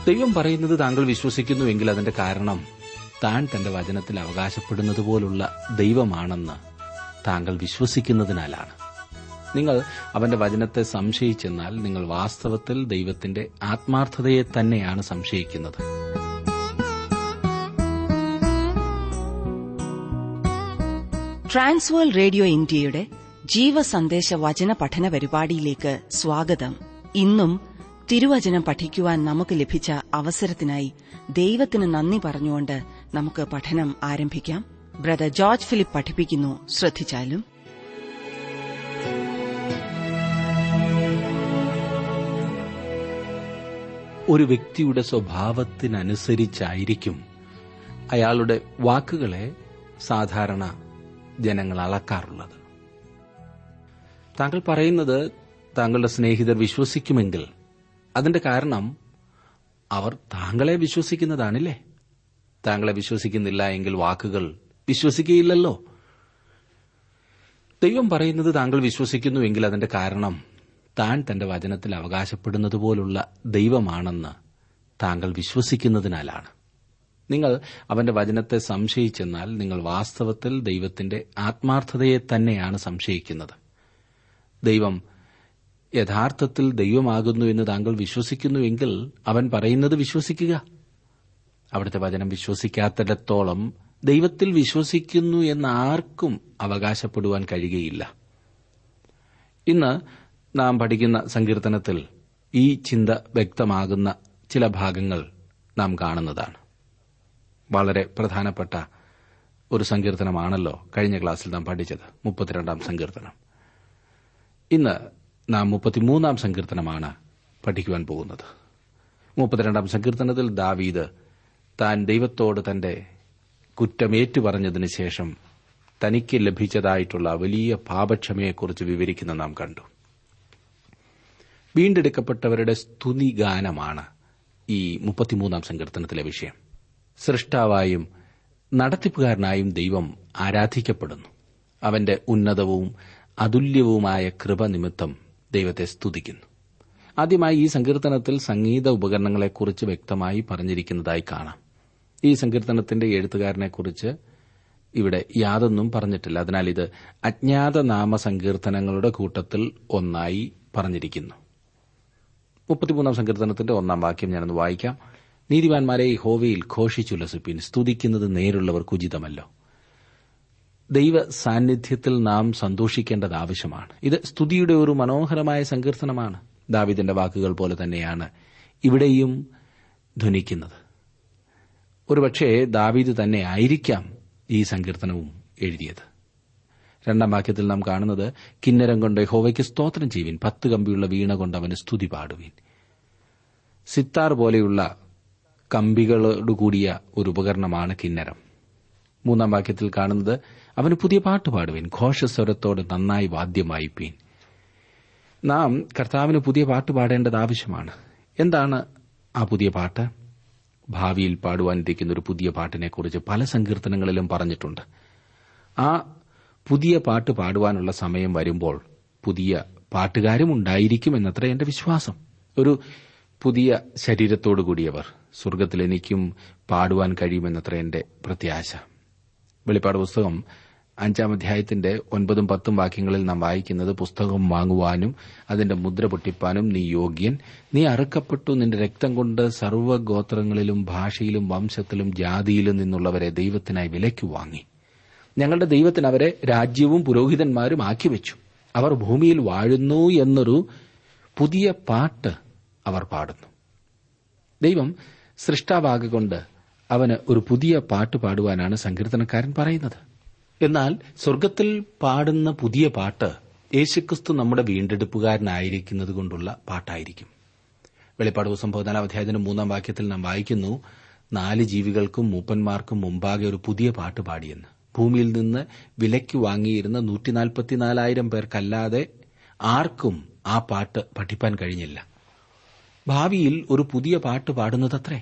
ദൈവം പറയുന്നത് താങ്കൾ വിശ്വസിക്കുന്നുവെങ്കിൽ അതിന്റെ കാരണം താൻ തന്റെ വചനത്തിൽ അവകാശപ്പെടുന്നത് പോലുള്ള ദൈവമാണെന്ന് താങ്കൾ വിശ്വസിക്കുന്നതിനാലാണ് നിങ്ങൾ അവന്റെ വചനത്തെ സംശയിച്ചെന്നാൽ നിങ്ങൾ വാസ്തവത്തിൽ ദൈവത്തിന്റെ ആത്മാർത്ഥതയെ തന്നെയാണ് സംശയിക്കുന്നത് ട്രാൻസ്വേൾ റേഡിയോ ഇന്ത്യയുടെ ജീവസന്ദേശ വചന പഠന പരിപാടിയിലേക്ക് സ്വാഗതം ഇന്നും തിരുവചനം പഠിക്കുവാൻ നമുക്ക് ലഭിച്ച അവസരത്തിനായി ദൈവത്തിന് നന്ദി പറഞ്ഞുകൊണ്ട് നമുക്ക് പഠനം ആരംഭിക്കാം ബ്രദർ ജോർജ് ഫിലിപ്പ് പഠിപ്പിക്കുന്നു ശ്രദ്ധിച്ചാലും ഒരു വ്യക്തിയുടെ സ്വഭാവത്തിനനുസരിച്ചായിരിക്കും അയാളുടെ വാക്കുകളെ സാധാരണ ജനങ്ങൾ അളക്കാറുള്ളത് താങ്കൾ പറയുന്നത് താങ്കളുടെ സ്നേഹിതർ വിശ്വസിക്കുമെങ്കിൽ അതിന്റെ കാരണം അവർ താങ്കളെ വിശ്വസിക്കുന്നതാണില്ലേ താങ്കളെ വിശ്വസിക്കുന്നില്ല എങ്കിൽ വാക്കുകൾ വിശ്വസിക്കുകയില്ലല്ലോ ദൈവം പറയുന്നത് താങ്കൾ വിശ്വസിക്കുന്നുവെങ്കിൽ അതിന്റെ കാരണം താൻ തന്റെ വചനത്തിൽ അവകാശപ്പെടുന്നത് പോലുള്ള ദൈവമാണെന്ന് താങ്കൾ വിശ്വസിക്കുന്നതിനാലാണ് നിങ്ങൾ അവന്റെ വചനത്തെ സംശയിച്ചെന്നാൽ നിങ്ങൾ വാസ്തവത്തിൽ ദൈവത്തിന്റെ ആത്മാർത്ഥതയെ തന്നെയാണ് സംശയിക്കുന്നത് ദൈവം യഥാർത്ഥത്തിൽ ദൈവമാകുന്നു എന്ന് താങ്കൾ വിശ്വസിക്കുന്നുവെങ്കിൽ അവൻ പറയുന്നത് വിശ്വസിക്കുക അവിടുത്തെ വചനം വിശ്വസിക്കാത്തിടത്തോളം ദൈവത്തിൽ വിശ്വസിക്കുന്നു എന്ന് ആർക്കും അവകാശപ്പെടുവാൻ കഴിയുകയില്ല ഇന്ന് നാം പഠിക്കുന്ന സങ്കീർത്തനത്തിൽ ഈ ചിന്ത വ്യക്തമാകുന്ന ചില ഭാഗങ്ങൾ നാം കാണുന്നതാണ് വളരെ പ്രധാനപ്പെട്ട ഒരു സങ്കീർത്തനമാണല്ലോ കഴിഞ്ഞ ക്ലാസ്സിൽ നാം പഠിച്ചത് മുപ്പത്തിരണ്ടാം സങ്കീർത്തനം ഇന്ന് നാം മുപ്പത്തിമൂന്നാം സങ്കീർത്തനമാണ് പഠിക്കുവാൻ പോകുന്നത് മുപ്പത്തിരണ്ടാം സങ്കീർത്തനത്തിൽ ദാവീദ് താൻ ദൈവത്തോട് തന്റെ കുറ്റമേറ്റു പറഞ്ഞതിന് ശേഷം തനിക്ക് ലഭിച്ചതായിട്ടുള്ള വലിയ പാപക്ഷമയെക്കുറിച്ച് വിവരിക്കുന്ന നാം കണ്ടു വീണ്ടെടുക്കപ്പെട്ടവരുടെ സ്തുതിഗാനമാണ് ഈ മുപ്പത്തിമൂന്നാം സങ്കീർത്തനത്തിലെ വിഷയം സൃഷ്ടാവായും നടത്തിപ്പുകാരനായും ദൈവം ആരാധിക്കപ്പെടുന്നു അവന്റെ ഉന്നതവും അതുല്യവുമായ കൃപ നിമിത്തം ദൈവത്തെ സ്തുതിക്കുന്നു ആദ്യമായി ഈ സങ്കീർത്തനത്തിൽ സംഗീത ഉപകരണങ്ങളെക്കുറിച്ച് വ്യക്തമായി പറഞ്ഞിരിക്കുന്നതായി കാണാം ഈ സങ്കീർത്തനത്തിന്റെ എഴുത്തുകാരനെക്കുറിച്ച് ഇവിടെ യാതൊന്നും പറഞ്ഞിട്ടില്ല അതിനാൽ ഇത് അജ്ഞാതനാമ സങ്കീർത്തനങ്ങളുടെ കൂട്ടത്തിൽ ഒന്നായി പറഞ്ഞിരിക്കുന്നു മുപ്പത്തിമൂന്നാം സങ്കീർത്തനത്തിന്റെ ഒന്നാം വാക്യം ഞാനൊന്ന് വായിക്കാം നീതിമാന്മാരെ ഹോവയിൽ ഘോഷിച്ചുല്ലസിപ്പിൻ സ്തുതിക്കുന്നത് നേരുള്ളവർക്ക് ഉചിതമല്ലോ ദൈവ സാന്നിധ്യത്തിൽ നാം സന്തോഷിക്കേണ്ടത് ആവശ്യമാണ് ഇത് സ്തുതിയുടെ ഒരു മനോഹരമായ സങ്കീർത്തനമാണ് ദാവിദിന്റെ വാക്കുകൾ പോലെ തന്നെയാണ് ഇവിടെയും ധ്വനിക്കുന്നത് ഒരുപക്ഷെ ദാവീദ് തന്നെ ആയിരിക്കാം ഈ സങ്കീർത്തനവും എഴുതിയത് രണ്ടാം വാക്യത്തിൽ നാം കാണുന്നത് കിന്നരം കൊണ്ട് ഹോവയ്ക്ക് സ്തോത്രം ചെയ്യുവിൻ പത്ത് കമ്പിയുള്ള വീണ കൊണ്ട് അവന് സ്തുതി പാടുവിൻ സിത്താർ പോലെയുള്ള കമ്പികളോടുകൂടിയ ഒരു ഉപകരണമാണ് കിന്നരം മൂന്നാം വാക്യത്തിൽ കാണുന്നത് അവന് പുതിയ പാട്ട് പാടുവിൻ ഘോഷസ്വരത്തോട് നന്നായി വാദ്യം വായിപ്പീൻ നാം കർത്താവിന് പുതിയ പാട്ട് പാടേണ്ടത് ആവശ്യമാണ് എന്താണ് ആ പുതിയ പാട്ട് ഭാവിയിൽ പാടുവാനിരിക്കുന്ന ഒരു പുതിയ പാട്ടിനെക്കുറിച്ച് പല സങ്കീർത്തനങ്ങളിലും പറഞ്ഞിട്ടുണ്ട് ആ പുതിയ പാട്ട് പാടുവാനുള്ള സമയം വരുമ്പോൾ പുതിയ പാട്ടുകാരും ഉണ്ടായിരിക്കും എന്നത്ര എന്റെ വിശ്വാസം ഒരു പുതിയ ശരീരത്തോടു കൂടിയവർ സ്വർഗത്തിൽ എനിക്കും പാടുവാൻ കഴിയുമെന്നത്ര എന്റെ പ്രത്യാശ വെളിപ്പാട് പുസ്തകം അഞ്ചാം അധ്യായത്തിന്റെ ഒൻപതും പത്തും വാക്യങ്ങളിൽ നാം വായിക്കുന്നത് പുസ്തകം വാങ്ങുവാനും അതിന്റെ മുദ്ര പൊട്ടിപ്പാനും നീ യോഗ്യൻ നീ അറുക്കപ്പെട്ടു നിന്റെ രക്തം കൊണ്ട് സർവ്വഗോത്രങ്ങളിലും ഭാഷയിലും വംശത്തിലും ജാതിയിലും നിന്നുള്ളവരെ ദൈവത്തിനായി വിലയ്ക്ക് വാങ്ങി ഞങ്ങളുടെ ദൈവത്തിന് അവരെ രാജ്യവും പുരോഹിതന്മാരും ആക്കി വെച്ചു അവർ ഭൂമിയിൽ വാഴുന്നു എന്നൊരു പുതിയ പാട്ട് അവർ പാടുന്നു ദൈവം സൃഷ്ടാവാകൊണ്ട് അവന് ഒരു പുതിയ പാട്ട് പാടുവാനാണ് സങ്കീർത്തനക്കാരൻ പറയുന്നത് എന്നാൽ സ്വർഗത്തിൽ പാടുന്ന പുതിയ പാട്ട് യേശുക്രിസ്തു നമ്മുടെ വീണ്ടെടുപ്പുകാരനായിരിക്കുന്നത് കൊണ്ടുള്ള പാട്ടായിരിക്കും വെളിപ്പാട് ദിവസം പതിനാലാം അധ്യായത്തിന് മൂന്നാം വാക്യത്തിൽ നാം വായിക്കുന്നു നാല് ജീവികൾക്കും മൂപ്പന്മാർക്കും മുമ്പാകെ ഒരു പുതിയ പാട്ട് പാടിയെന്ന് ഭൂമിയിൽ നിന്ന് വിലയ്ക്ക് വാങ്ങിയിരുന്ന നൂറ്റിനാൽപ്പത്തിനാലായിരം പേർക്കല്ലാതെ ആർക്കും ആ പാട്ട് പഠിപ്പാൻ കഴിഞ്ഞില്ല ഭാവിയിൽ ഒരു പുതിയ പാട്ട് പാടുന്നതത്രേ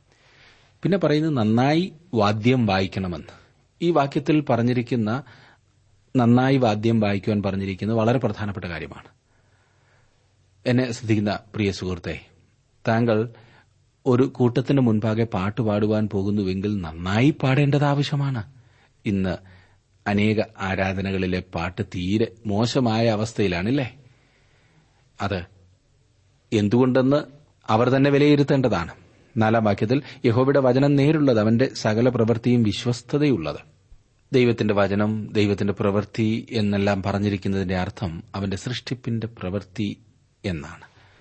പിന്നെ പറയുന്നത് നന്നായി വാദ്യം വായിക്കണമെന്ന് ഈ വാക്യത്തിൽ പറഞ്ഞിരിക്കുന്ന നന്നായി വാദ്യം വായിക്കുവാൻ പറഞ്ഞിരിക്കുന്നത് വളരെ പ്രധാനപ്പെട്ട കാര്യമാണ് എന്നെ ശ്രദ്ധിക്കുന്ന പ്രിയ സുഹൃത്തെ താങ്കൾ ഒരു കൂട്ടത്തിന് മുൻപാകെ പാട്ട് പാടുവാൻ പോകുന്നുവെങ്കിൽ നന്നായി പാടേണ്ടത് ആവശ്യമാണ് ഇന്ന് അനേക ആരാധനകളിലെ പാട്ട് തീരെ മോശമായ അവസ്ഥയിലാണല്ലേ അത് എന്തുകൊണ്ടെന്ന് അവർ തന്നെ വിലയിരുത്തേണ്ടതാണ് നാലാം വാക്യത്തിൽ യഹോബയുടെ വചനം നേരുള്ളത് അവന്റെ സകല പ്രവൃത്തിയും വിശ്വസ്തതയുള്ളത് ദൈവത്തിന്റെ വചനം ദൈവത്തിന്റെ പ്രവൃത്തി എന്നെല്ലാം പറഞ്ഞിരിക്കുന്നതിന്റെ അർത്ഥം അവന്റെ സൃഷ്ടിപ്പിന്റെ പ്രവൃത്തി എന്നാണ്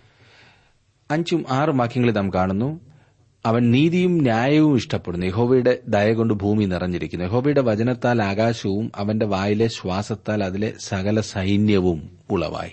അഞ്ചും ആറും വാക്യങ്ങളിൽ നാം കാണുന്നു അവൻ നീതിയും ന്യായവും ഇഷ്ടപ്പെടുന്നു യഹോവയുടെ ദയ കൊണ്ട് ഭൂമി നിറഞ്ഞിരിക്കുന്നു യഹോവയുടെ വചനത്താൽ ആകാശവും അവന്റെ വായിലെ ശ്വാസത്താൽ അതിലെ സകല സൈന്യവും ഉളവായി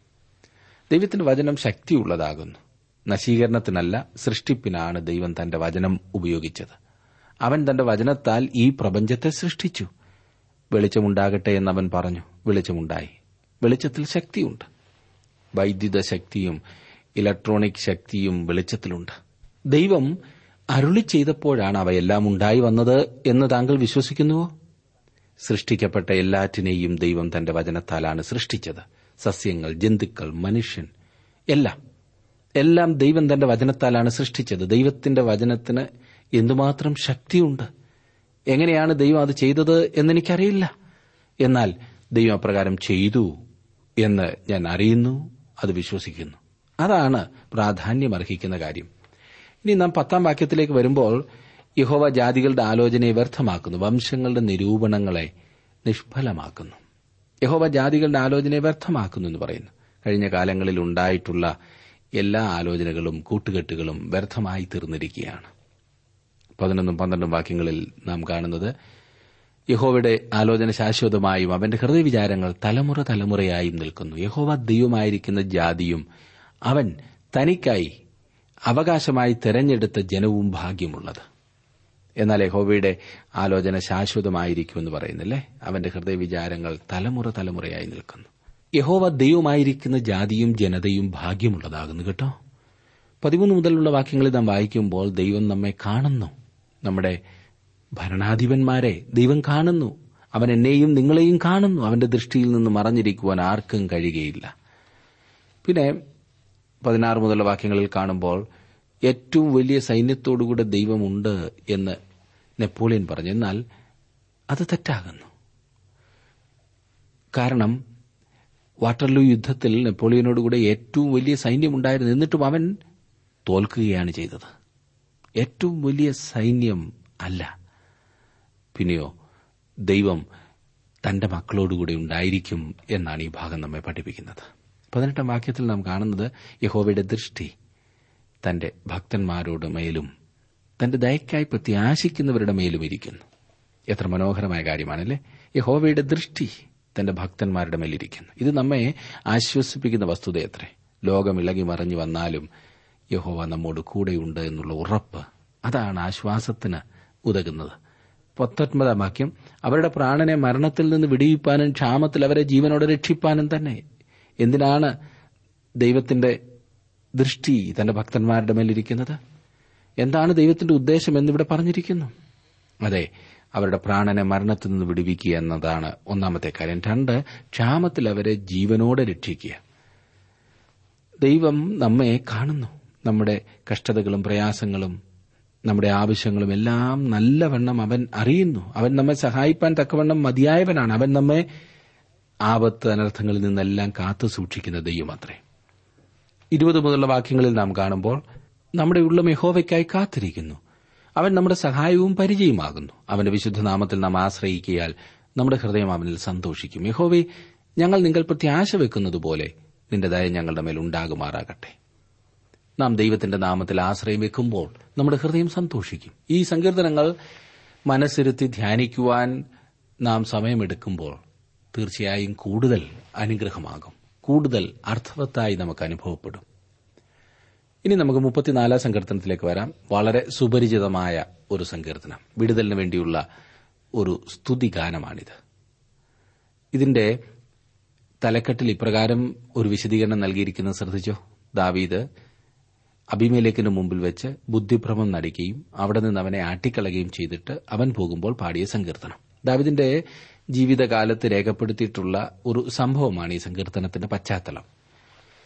ദൈവത്തിന്റെ വചനം ശക്തിയുള്ളതാകുന്നു നശീകരണത്തിനല്ല സൃഷ്ടിപ്പിനാണ് ദൈവം തന്റെ വചനം ഉപയോഗിച്ചത് അവൻ തന്റെ വചനത്താൽ ഈ പ്രപഞ്ചത്തെ സൃഷ്ടിച്ചു വെളിച്ചമുണ്ടാകട്ടെ എന്നവൻ പറഞ്ഞു വെളിച്ചമുണ്ടായി വെളിച്ചത്തിൽ ശക്തിയുണ്ട് വൈദ്യുത ശക്തിയും ഇലക്ട്രോണിക് ശക്തിയും വെളിച്ചത്തിലുണ്ട് ദൈവം അരുളി ചെയ്തപ്പോഴാണ് അവയെല്ലാം ഉണ്ടായി വന്നത് എന്ന് താങ്കൾ വിശ്വസിക്കുന്നുവോ സൃഷ്ടിക്കപ്പെട്ട എല്ലാറ്റിനെയും ദൈവം തന്റെ വചനത്താലാണ് സൃഷ്ടിച്ചത് സസ്യങ്ങൾ ജന്തുക്കൾ മനുഷ്യൻ എല്ലാം എല്ലാം ദൈവം തന്റെ വചനത്താലാണ് സൃഷ്ടിച്ചത് ദൈവത്തിന്റെ വചനത്തിന് എന്തുമാത്രം ശക്തിയുണ്ട് എങ്ങനെയാണ് ദൈവം അത് ചെയ്തത് എന്നെനിക്കറിയില്ല എന്നാൽ ദൈവം അപ്രകാരം ചെയ്തു എന്ന് ഞാൻ അറിയുന്നു അത് വിശ്വസിക്കുന്നു അതാണ് പ്രാധാന്യമർഹിക്കുന്ന കാര്യം ഇനി നാം പത്താം വാക്യത്തിലേക്ക് വരുമ്പോൾ യഹോവ ജാതികളുടെ ആലോചനയെ വ്യർത്ഥമാക്കുന്നു വംശങ്ങളുടെ നിരൂപണങ്ങളെ നിഷ്ഫലമാക്കുന്നു യഹോവ ജാതികളുടെ ആലോചനയെ വ്യർത്ഥമാക്കുന്നു എന്ന് പറയുന്നു കഴിഞ്ഞ കാലങ്ങളിൽ ഉണ്ടായിട്ടുള്ള എല്ലാ ആലോചനകളും കൂട്ടുകെട്ടുകളും വ്യർത്ഥമായി തീർന്നിരിക്കുകയാണ് പതിനൊന്നും പന്ത്രണ്ടും വാക്യങ്ങളിൽ നാം കാണുന്നത് യഹോവയുടെ ആലോചന ശാശ്വതമായും അവന്റെ ഹൃദയവിചാരങ്ങൾ തലമുറ തലമുറയായും നിൽക്കുന്നു യഹോവ ദൈവമായിരിക്കുന്ന ജാതിയും അവൻ തനിക്കായി അവകാശമായി തെരഞ്ഞെടുത്ത ജനവും ഭാഗ്യമുള്ളത് എന്നാൽ യഹോവയുടെ ആലോചന ശാശ്വതമായിരിക്കുമെന്ന് പറയുന്നില്ലേ അവന്റെ ഹൃദയവിചാരങ്ങൾ തലമുറ തലമുറയായി നിൽക്കുന്നു യഹോവ ദൈവമായിരിക്കുന്ന ജാതിയും ജനതയും ഭാഗ്യമുള്ളതാകുന്നു കേട്ടോ പതിമൂന്ന് മുതലുള്ള വാക്യങ്ങളിൽ നാം വായിക്കുമ്പോൾ ദൈവം നമ്മെ കാണുന്നു നമ്മുടെ ഭരണാധിപന്മാരെ ദൈവം കാണുന്നു അവൻ എന്നെയും നിങ്ങളെയും കാണുന്നു അവന്റെ ദൃഷ്ടിയിൽ നിന്ന് മറഞ്ഞിരിക്കുവാൻ ആർക്കും കഴിയുകയില്ല പിന്നെ പതിനാറ് മുതലുള്ള വാക്യങ്ങളിൽ കാണുമ്പോൾ ഏറ്റവും വലിയ സൈന്യത്തോടുകൂടെ ദൈവമുണ്ട് എന്ന് നെപ്പോളിയൻ പറഞ്ഞു എന്നാൽ അത് തെറ്റാകുന്നു കാരണം വാട്ടർലൂ യുദ്ധത്തിൽ നെപ്പോളിയനോടുകൂടെ ഏറ്റവും വലിയ സൈന്യമുണ്ടായിരുന്നു എന്നിട്ടും അവൻ തോൽക്കുകയാണ് ചെയ്തത് ഏറ്റവും വലിയ സൈന്യം അല്ല പിന്നെയോ ദൈവം തന്റെ മക്കളോടുകൂടെ ഉണ്ടായിരിക്കും എന്നാണ് ഈ ഭാഗം നമ്മെ പഠിപ്പിക്കുന്നത് പതിനെട്ടാം വാക്യത്തിൽ നാം കാണുന്നത് യഹോവയുടെ ദൃഷ്ടി തന്റെ ഭക്തന്മാരോട് മേലും തന്റെ ദയക്കായി പ്രത്യാശിക്കുന്നവരുടെ മേലും ഇരിക്കുന്നു എത്ര മനോഹരമായ കാര്യമാണല്ലേ യഹോവയുടെ ദൃഷ്ടി തന്റെ ഭക്തന്മാരുടെ മേലിരിക്കുന്നു ഇത് നമ്മെ ആശ്വസിപ്പിക്കുന്ന വസ്തുതയത്രേ ലോകം ഇളകി മറിഞ്ഞു വന്നാലും യഹോവ നമ്മോട് കൂടെയുണ്ട് എന്നുള്ള ഉറപ്പ് അതാണ് ആശ്വാസത്തിന് ഉതകുന്നത് പത്തൊൻപതാം വാക്യം അവരുടെ പ്രാണനെ മരണത്തിൽ നിന്ന് വിടിയിപ്പാനും ക്ഷാമത്തിൽ അവരെ ജീവനോടെ രക്ഷിപ്പാനും തന്നെ എന്തിനാണ് ദൈവത്തിന്റെ ദൃഷ്ടി തന്റെ ഭക്തന്മാരുടെ മേലിരിക്കുന്നത് എന്താണ് ദൈവത്തിന്റെ ഉദ്ദേശം എന്നിവിടെ പറഞ്ഞിരിക്കുന്നു അതെ അവരുടെ പ്രാണനെ മരണത്തിൽ നിന്ന് വിടുവിക്കുക എന്നതാണ് ഒന്നാമത്തെ കാര്യം രണ്ട് ക്ഷാമത്തിൽ അവരെ ജീവനോടെ രക്ഷിക്കുക ദൈവം നമ്മെ കാണുന്നു നമ്മുടെ കഷ്ടതകളും പ്രയാസങ്ങളും നമ്മുടെ ആവശ്യങ്ങളും എല്ലാം നല്ലവണ്ണം അവൻ അറിയുന്നു അവൻ നമ്മെ സഹായിപ്പാൻ തക്കവണ്ണം മതിയായവനാണ് അവൻ നമ്മെ ആപത്ത് അനർത്ഥങ്ങളിൽ നിന്നെല്ലാം കാത്തു സൂക്ഷിക്കുന്ന ദൈവമത്രേ ഇരുപത് മുതലുള്ള വാക്യങ്ങളിൽ നാം കാണുമ്പോൾ നമ്മുടെ ഉള്ള യഹോവയ്ക്കായി കാത്തിരിക്കുന്നു അവൻ നമ്മുടെ സഹായവും പരിചയമാകുന്നു അവന്റെ വിശുദ്ധ നാമത്തിൽ നാം ആശ്രയിക്കിയാൽ നമ്മുടെ ഹൃദയം അവനിൽ സന്തോഷിക്കും യഹോവെ ഞങ്ങൾ നിങ്ങൾ പ്രത്യാശ വെക്കുന്നതുപോലെ നിന്റെ ദയ ഞങ്ങളുടെ മേൽ ഉണ്ടാകുമാറാകട്ടെ നാം ദൈവത്തിന്റെ നാമത്തിൽ ആശ്രയം വെക്കുമ്പോൾ നമ്മുടെ ഹൃദയം സന്തോഷിക്കും ഈ സങ്കീർത്തനങ്ങൾ മനസ്സിരുത്തി ധ്യാനിക്കുവാൻ നാം സമയമെടുക്കുമ്പോൾ തീർച്ചയായും കൂടുതൽ അനുഗ്രഹമാകും കൂടുതൽ അർത്ഥവത്തായി നമുക്ക് അനുഭവപ്പെടും ഇനി നമുക്ക് മുപ്പത്തിനാലാം സങ്കീർത്തനത്തിലേക്ക് വരാം വളരെ സുപരിചിതമായ ഒരു സങ്കീർത്തനം വിടുതലിന് വേണ്ടിയുള്ള ഒരു സ്തുതിഗാനമാണിത് ഇതിന്റെ തലക്കെട്ടിൽ ഇപ്രകാരം ഒരു വിശദീകരണം നൽകിയിരിക്കുന്നത് ശ്രദ്ധിച്ചോ ദാവീദ് അഭിമേലേക്കിന് മുമ്പിൽ വെച്ച് ബുദ്ധിഭ്രമം നടിക്കുകയും അവിടെ നിന്ന് അവനെ ആട്ടിക്കളയുകയും ചെയ്തിട്ട് അവൻ പോകുമ്പോൾ പാടിയ സങ്കീർത്തനം ദാവിദിന്റെ ജീവിതകാലത്ത് രേഖപ്പെടുത്തിയിട്ടുള്ള ഒരു സംഭവമാണ് ഈ സങ്കീർത്തനത്തിന്റെ പശ്ചാത്തലം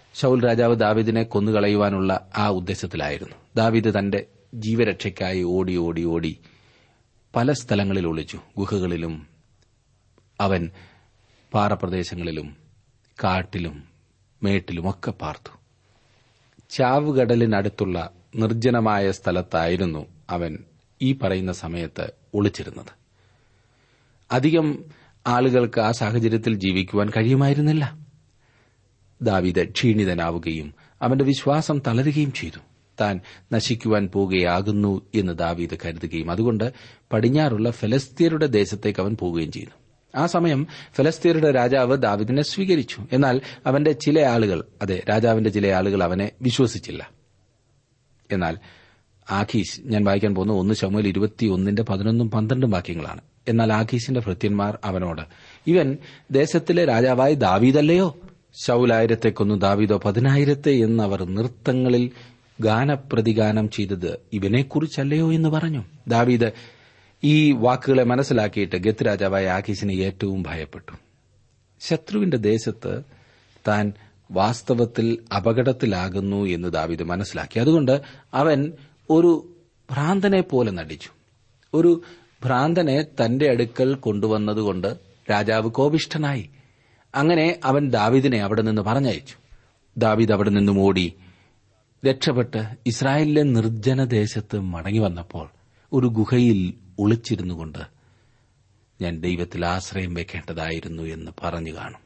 ശൗൽ രാജാവ് ദാവീദിനെ കൊന്നുകളയുവാനുള്ള ആ ഉദ്ദേശത്തിലായിരുന്നു ദാവീദ് തന്റെ ജീവരക്ഷയ്ക്കായി ഓടി ഓടി ഓടി പല സ്ഥലങ്ങളിൽ ഒളിച്ചു ഗുഹകളിലും അവൻ പാറപ്രദേശങ്ങളിലും കാട്ടിലും മേട്ടിലുമൊക്കെ പാർത്തു ചാവുകടലിനടുത്തുള്ള നിർജ്ജനമായ സ്ഥലത്തായിരുന്നു അവൻ ഈ പറയുന്ന സമയത്ത് ഒളിച്ചിരുന്നത് അധികം ആളുകൾക്ക് ആ സാഹചര്യത്തിൽ ജീവിക്കുവാൻ കഴിയുമായിരുന്നില്ല ദാവിദ് ക്ഷീണിതനാവുകയും അവന്റെ വിശ്വാസം തളരുകയും ചെയ്തു താൻ നശിക്കുവാൻ പോകുകയാകുന്നു എന്ന് ദാവീദ് കരുതുകയും അതുകൊണ്ട് പടിഞ്ഞാറുള്ള ഫലസ്തീനയുടെ ദേശത്തേക്ക് അവൻ പോവുകയും ചെയ്തു ആ സമയം ഫലസ്തീനയുടെ രാജാവ് ദാവിദിനെ സ്വീകരിച്ചു എന്നാൽ അവന്റെ ചില ആളുകൾ അതെ രാജാവിന്റെ ചില ആളുകൾ അവനെ വിശ്വസിച്ചില്ല എന്നാൽ ആഖീസ് ഞാൻ വായിക്കാൻ പോകുന്ന ഒന്ന് ശമുൽ ഇരുപത്തിയൊന്നിന്റെ പതിനൊന്നും പന്ത്രണ്ടും വാക്യങ്ങളാണ് എന്നാൽ ആഖീസിന്റെ ഭൃത്യന്മാർ അവനോട് ഇവൻ ദേശത്തിലെ രാജാവായ ദാവീദല്ലയോ ശൌലായിരത്തെ കൊന്നു ദാവീദോ പതിനായിരത്തെ എന്ന് അവർ നൃത്തങ്ങളിൽ ഗാനപ്രതിഗാനം ചെയ്തത് ഇവനെക്കുറിച്ചല്ലയോ എന്ന് പറഞ്ഞു ദാവീദ് ഈ വാക്കുകളെ മനസ്സിലാക്കിയിട്ട് ഗത്ത് രാജാവായ ആഖീസിനെ ഏറ്റവും ഭയപ്പെട്ടു ശത്രുവിന്റെ ദേശത്ത് താൻ വാസ്തവത്തിൽ അപകടത്തിലാകുന്നു എന്ന് ദാവീദ് മനസ്സിലാക്കി അതുകൊണ്ട് അവൻ ഒരു ഭ്രാന്തനെ പോലെ നടിച്ചു ഒരു ഭ്രാന്തനെ തന്റെ അടുക്കൽ കൊണ്ടുവന്നതുകൊണ്ട് രാജാവ് കോപിഷ്ഠനായി അങ്ങനെ അവൻ ദാവീദിനെ അവിടെ നിന്ന് പറഞ്ഞയച്ചു ദാവീദ് അവിടെ നിന്നും ഓടി രക്ഷപ്പെട്ട് ഇസ്രായേലിലെ നിർജ്ജന ദേശത്ത് മടങ്ങി വന്നപ്പോൾ ഒരു ഗുഹയിൽ ഒളിച്ചിരുന്നുകൊണ്ട് ഞാൻ ദൈവത്തിൽ ആശ്രയം വെക്കേണ്ടതായിരുന്നു എന്ന് പറഞ്ഞു കാണും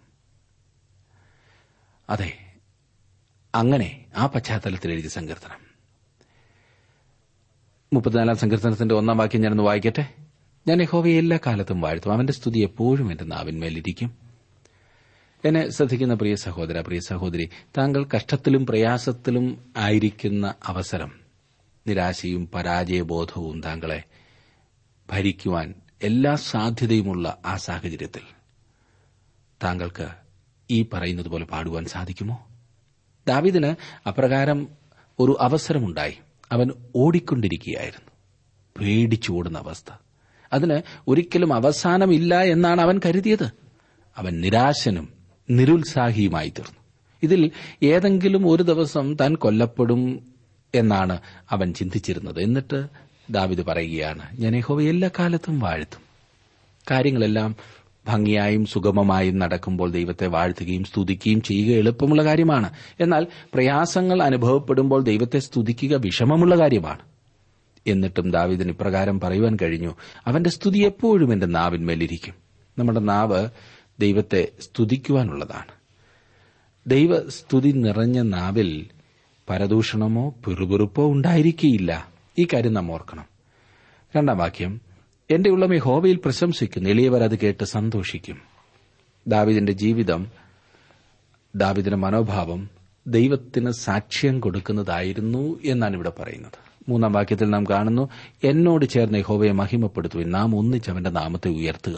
അതെ അങ്ങനെ ആ പശ്ചാത്തലത്തിൽ എഴുതിയ സങ്കീർത്തനം മുപ്പത്തിനാലാം സങ്കീർത്തനത്തിന്റെ ഒന്നാം വാക്യം ഞാനൊന്ന് വായിക്കട്ടെ ഞാൻ യഹോവയെ എല്ലാ കാലത്തും വാഴ്ത്തും അവന്റെ സ്തുതി എപ്പോഴും എന്റെ നാവിന്മേലിരിക്കും എന്നെ ശ്രദ്ധിക്കുന്ന പ്രിയ സഹോദര പ്രിയ സഹോദരി താങ്കൾ കഷ്ടത്തിലും പ്രയാസത്തിലും ആയിരിക്കുന്ന അവസരം നിരാശയും പരാജയബോധവും താങ്കളെ ഭരിക്കുവാൻ എല്ലാ സാധ്യതയുമുള്ള ആ സാഹചര്യത്തിൽ താങ്കൾക്ക് ഈ പറയുന്നത് പോലെ പാടുവാൻ സാധിക്കുമോ ദാവിദിന് അപ്രകാരം ഒരു അവസരമുണ്ടായി അവൻ ഓടിക്കൊണ്ടിരിക്കുകയായിരുന്നു പേടിച്ചോടുന്ന അവസ്ഥ അതിന് ഒരിക്കലും അവസാനമില്ല എന്നാണ് അവൻ കരുതിയത് അവൻ നിരാശനും നിരുത്സാഹിയുമായി തീർന്നു ഇതിൽ ഏതെങ്കിലും ഒരു ദിവസം താൻ കൊല്ലപ്പെടും എന്നാണ് അവൻ ചിന്തിച്ചിരുന്നത് എന്നിട്ട് ദാവിദ് പറയുകയാണ് ഞാൻ യഹോവ എല്ലാ കാലത്തും വാഴ്ത്തും കാര്യങ്ങളെല്ലാം ഭംഗിയായും സുഗമമായും നടക്കുമ്പോൾ ദൈവത്തെ വാഴ്ത്തുകയും സ്തുതിക്കുകയും ചെയ്യുക എളുപ്പമുള്ള കാര്യമാണ് എന്നാൽ പ്രയാസങ്ങൾ അനുഭവപ്പെടുമ്പോൾ ദൈവത്തെ സ്തുതിക്കുക വിഷമമുള്ള കാര്യമാണ് എന്നിട്ടും ദാവിദിന് ഇപ്രകാരം പറയുവാൻ കഴിഞ്ഞു അവന്റെ സ്തുതി എപ്പോഴും എന്റെ നാവിന്മേലിരിക്കും നമ്മുടെ നാവ് ദൈവത്തെ സ്തുതിക്കുവാനുള്ളതാണ് ദൈവസ്തുതി നിറഞ്ഞ നാവിൽ പരദൂഷണമോ പിറുപിറുപ്പോ ഉണ്ടായിരിക്കുകയില്ല ഈ കാര്യം നാം ഓർക്കണം രണ്ടാം വാക്യം എന്റെ ഉള്ളമേ ഹോവയിൽ പ്രശംസിക്കുന്നു എളിയവർ അത് കേട്ട് സന്തോഷിക്കും ദാവിദിന്റെ ജീവിതം ദാവിദിന്റെ മനോഭാവം ദൈവത്തിന് സാക്ഷ്യം കൊടുക്കുന്നതായിരുന്നു എന്നാണ് ഇവിടെ പറയുന്നത് മൂന്നാം വാക്യത്തിൽ നാം കാണുന്നു എന്നോട് ചേർന്ന് യഹോവയെ മഹിമപ്പെടുത്തുവിൻ നാം ഒന്നിച്ച് അവന്റെ നാമത്തെ ഉയർത്തുക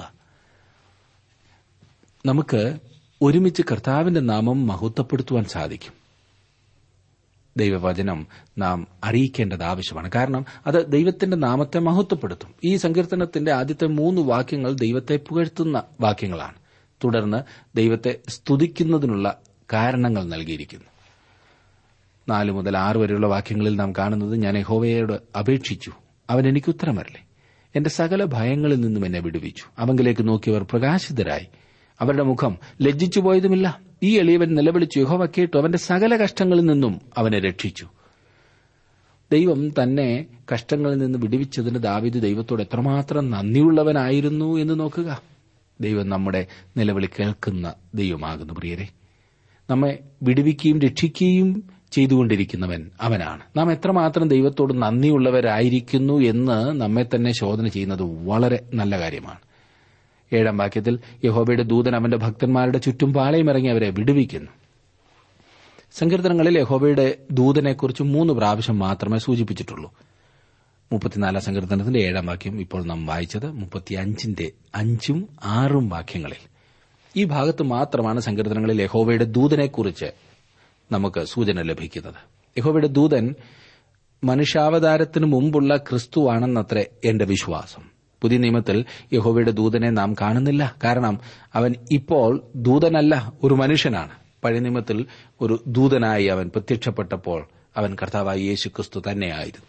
നമുക്ക് ഒരുമിച്ച് കർത്താവിന്റെ നാമം മഹത്വപ്പെടുത്തുവാൻ സാധിക്കും ദൈവവചനം നാം അറിയിക്കേണ്ടത് ആവശ്യമാണ് കാരണം അത് ദൈവത്തിന്റെ നാമത്തെ മഹത്വപ്പെടുത്തും ഈ സങ്കീർത്തനത്തിന്റെ ആദ്യത്തെ മൂന്ന് വാക്യങ്ങൾ ദൈവത്തെ പുകഴ്ത്തുന്ന വാക്യങ്ങളാണ് തുടർന്ന് ദൈവത്തെ സ്തുതിക്കുന്നതിനുള്ള കാരണങ്ങൾ നൽകിയിരിക്കുന്നു നാല് മുതൽ ആറ് വരെയുള്ള വാക്യങ്ങളിൽ നാം കാണുന്നത് ഞാൻ യഹോവയോട് അപേക്ഷിച്ചു അവൻ എനിക്ക് ഉത്തരമരല്ലേ എന്റെ സകല ഭയങ്ങളിൽ നിന്നും എന്നെ വിടുവിച്ചു അവങ്കിലേക്ക് നോക്കിയവർ പ്രകാശിതരായി അവരുടെ മുഖം ലജ്ജിച്ചു പോയതുമില്ല ഈ എളിയവൻ നിലവിളിച്ചു യഹോവ കേട്ടു അവന്റെ സകല കഷ്ടങ്ങളിൽ നിന്നും അവനെ രക്ഷിച്ചു ദൈവം തന്നെ കഷ്ടങ്ങളിൽ നിന്ന് വിടുവിച്ചതിന് ദാവിദ് ദൈവത്തോട് എത്രമാത്രം നന്ദിയുള്ളവനായിരുന്നു എന്ന് നോക്കുക ദൈവം നമ്മുടെ നിലവിളി കേൾക്കുന്ന ദൈവമാകുന്നു പ്രിയരെ നമ്മെ വിടുവിക്കുകയും രക്ഷിക്കുകയും ചെയ്തുകൊണ്ടിരിക്കുന്നവൻ അവനാണ് നാം എത്രമാത്രം ദൈവത്തോട് നന്ദിയുള്ളവരായിരിക്കുന്നു എന്ന് നമ്മെ തന്നെ ശോധന ചെയ്യുന്നത് വളരെ നല്ല കാര്യമാണ് ഏഴാം വാക്യത്തിൽ യഹോബയുടെ ദൂതൻ അവന്റെ ഭക്തന്മാരുടെ ചുറ്റും പാളയമിറങ്ങി അവരെ വിടുവിക്കുന്നു സങ്കീർത്തനങ്ങളിൽ യഹോബയുടെ ദൂതനെക്കുറിച്ച് മൂന്ന് പ്രാവശ്യം മാത്രമേ സൂചിപ്പിച്ചിട്ടുള്ളൂ മുപ്പത്തിനാലാം സങ്കീർത്തനത്തിന്റെ ഏഴാം വാക്യം ഇപ്പോൾ നാം വായിച്ചത് മുപ്പത്തിയഞ്ചിന്റെ അഞ്ചും ആറും വാക്യങ്ങളിൽ ഈ ഭാഗത്ത് മാത്രമാണ് സങ്കീർത്തനങ്ങളിൽ യഹോബയുടെ ദൂതനെക്കുറിച്ച് നമുക്ക് സൂചന ലഭിക്കുന്നത് യഹോബയുടെ ദൂതൻ മനുഷ്യാവതാരത്തിനു മുമ്പുള്ള ക്രിസ്തുവാണെന്നത്രേ എന്റെ വിശ്വാസം പുതിയ നിയമത്തിൽ യഹോവയുടെ ദൂതനെ നാം കാണുന്നില്ല കാരണം അവൻ ഇപ്പോൾ ദൂതനല്ല ഒരു മനുഷ്യനാണ് പഴയ നിയമത്തിൽ ഒരു ദൂതനായി അവൻ പ്രത്യക്ഷപ്പെട്ടപ്പോൾ അവൻ കർത്താവായ യേശു ക്രിസ്തു തന്നെയായിരുന്നു